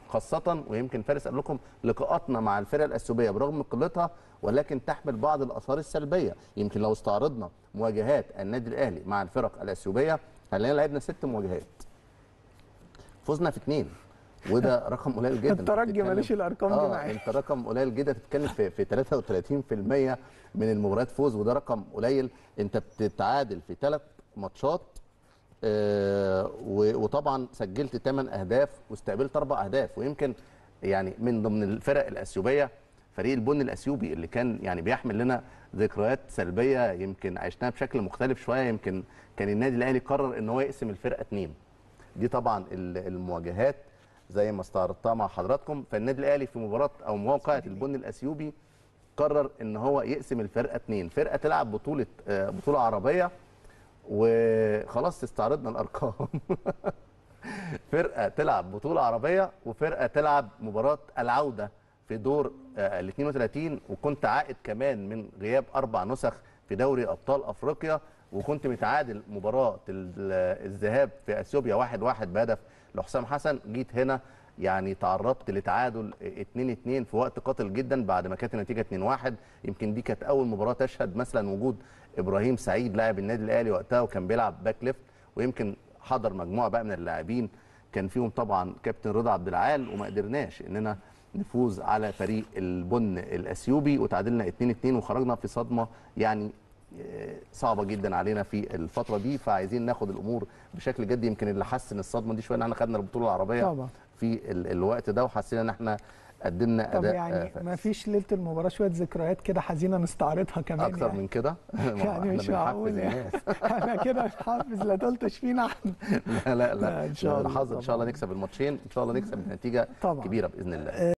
خاصه ويمكن فارس قال لكم لقاءاتنا مع الفرق الاثيوبيه برغم من قلتها ولكن تحمل بعض الاثار السلبيه يمكن لو استعرضنا مواجهات النادي الاهلي مع الفرق الاثيوبيه هنلاقينا لعبنا ست مواجهات فزنا في اثنين وده رقم قليل جدا الترجي بتتكلم- مالوش الأرقام دي اه معاه. انت رقم قليل جدا تتكلم في في 33% من المباريات فوز وده رقم قليل انت بتتعادل في ثلاث ماتشات آه، و- وطبعا سجلت 8 اهداف واستقبلت اربع اهداف ويمكن يعني من ضمن الفرق الاثيوبيه فريق البن الاثيوبي اللي كان يعني بيحمل لنا ذكريات سلبيه يمكن عشناها بشكل مختلف شويه يمكن كان النادي الاهلي قرر ان هو يقسم الفرقه اتنين دي طبعا ال- المواجهات زي ما استعرضتها مع حضراتكم فالنادي الاهلي في مباراه او موقعه البن الاثيوبي قرر ان هو يقسم الفرقه اتنين فرقه تلعب بطوله آه، بطوله عربيه وخلاص استعرضنا الارقام فرقه تلعب بطوله عربيه وفرقه تلعب مباراه العوده في دور ال 32 وكنت عائد كمان من غياب اربع نسخ في دوري ابطال افريقيا وكنت متعادل مباراه ال- الذهاب في اثيوبيا 1-1 واحد واحد بهدف لحسام حسن جيت هنا يعني تعرضت لتعادل 2-2 في وقت قاتل جدا بعد ما كانت النتيجه 2-1 يمكن دي كانت اول مباراه تشهد مثلا وجود ابراهيم سعيد لاعب النادي الاهلي وقتها وكان بيلعب باك ليفت ويمكن حضر مجموعه بقى من اللاعبين كان فيهم طبعا كابتن رضا عبد العال وما قدرناش اننا نفوز على فريق البن الاثيوبي وتعادلنا 2-2 وخرجنا في صدمه يعني آه، صعبه جدا علينا في الفتره دي فعايزين ناخد الامور بشكل جدي يمكن اللي حسن الصدمه دي شويه ان احنا خدنا البطوله العربيه طبعا. في ال- الوقت ده وحسينا ان احنا قدمنا طب اداء يعني آه، ما فيش ليله المباراه شويه ذكريات كده حزينه نستعرضها كمان اكتر يعني. من كده ما هو يعني إحنا مش بنحفز معقول يعني. الناس. انا كده مش حافظ لا تلطش فينا احنا لا لا لا، لا إن شاء الله الحظ ان شاء الله طبعاً. نكسب الماتشين ان شاء الله نكسب بنتيجه طبعاً. كبيره باذن الله